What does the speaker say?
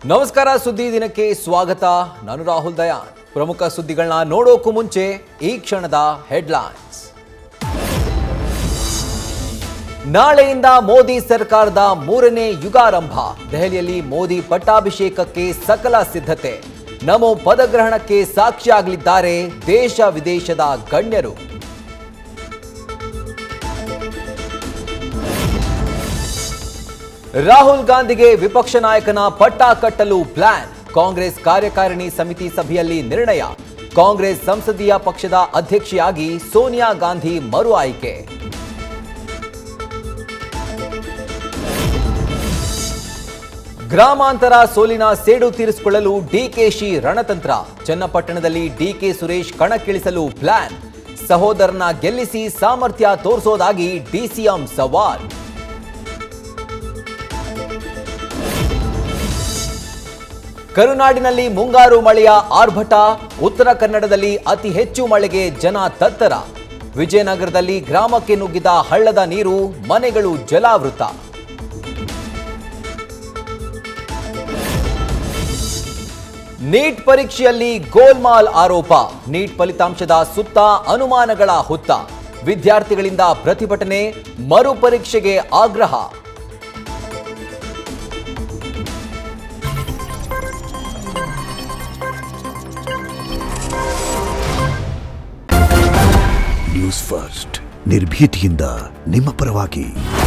ನಮಸ್ಕಾರ ಸುದ್ದಿ ದಿನಕ್ಕೆ ಸ್ವಾಗತ ನಾನು ರಾಹುಲ್ ದಯಾನ್ ಪ್ರಮುಖ ಸುದ್ದಿಗಳನ್ನ ನೋಡೋಕು ಮುಂಚೆ ಈ ಕ್ಷಣದ ಹೆಡ್ಲೈನ್ಸ್ ನಾಳೆಯಿಂದ ಮೋದಿ ಸರ್ಕಾರದ ಮೂರನೇ ಯುಗಾರಂಭ ದೆಹಲಿಯಲ್ಲಿ ಮೋದಿ ಪಟ್ಟಾಭಿಷೇಕಕ್ಕೆ ಸಕಲ ಸಿದ್ಧತೆ ನಮೋ ಪದಗ್ರಹಣಕ್ಕೆ ಸಾಕ್ಷಿಯಾಗಲಿದ್ದಾರೆ ದೇಶ ವಿದೇಶದ ಗಣ್ಯರು ರಾಹುಲ್ ಗಾಂಧಿಗೆ ವಿಪಕ್ಷ ನಾಯಕನ ಪಟ್ಟ ಕಟ್ಟಲು ಪ್ಲಾನ್ ಕಾಂಗ್ರೆಸ್ ಕಾರ್ಯಕಾರಿಣಿ ಸಮಿತಿ ಸಭೆಯಲ್ಲಿ ನಿರ್ಣಯ ಕಾಂಗ್ರೆಸ್ ಸಂಸದೀಯ ಪಕ್ಷದ ಅಧ್ಯಕ್ಷೆಯಾಗಿ ಸೋನಿಯಾ ಗಾಂಧಿ ಮರು ಆಯ್ಕೆ ಗ್ರಾಮಾಂತರ ಸೋಲಿನ ಸೇಡು ತೀರಿಸಿಕೊಳ್ಳಲು ಡಿಕೆಶಿ ರಣತಂತ್ರ ಚನ್ನಪಟ್ಟಣದಲ್ಲಿ ಡಿಕೆ ಸುರೇಶ್ ಕಣಕ್ಕಿಳಿಸಲು ಪ್ಲಾನ್ ಸಹೋದರನ ಗೆಲ್ಲಿಸಿ ಸಾಮರ್ಥ್ಯ ತೋರಿಸೋದಾಗಿ ಡಿಸಿಎಂ ಸವಾಲ್ ಕರುನಾಡಿನಲ್ಲಿ ಮುಂಗಾರು ಮಳೆಯ ಆರ್ಭಟ ಉತ್ತರ ಕನ್ನಡದಲ್ಲಿ ಅತಿ ಹೆಚ್ಚು ಮಳೆಗೆ ಜನ ತತ್ತರ ವಿಜಯನಗರದಲ್ಲಿ ಗ್ರಾಮಕ್ಕೆ ನುಗ್ಗಿದ ಹಳ್ಳದ ನೀರು ಮನೆಗಳು ಜಲಾವೃತ ನೀಟ್ ಪರೀಕ್ಷೆಯಲ್ಲಿ ಗೋಲ್ಮಾಲ್ ಆರೋಪ ನೀಟ್ ಫಲಿತಾಂಶದ ಸುತ್ತ ಅನುಮಾನಗಳ ಹುತ್ತ ವಿದ್ಯಾರ್ಥಿಗಳಿಂದ ಪ್ರತಿಭಟನೆ ಮರುಪರೀಕ್ಷೆಗೆ ಆಗ್ರಹ ನ್ಯೂಸ್ ಫಸ್ಟ್ ನಿರ್ಭೀತಿಯಿಂದ ನಿಮ್ಮ ಪರವಾಗಿ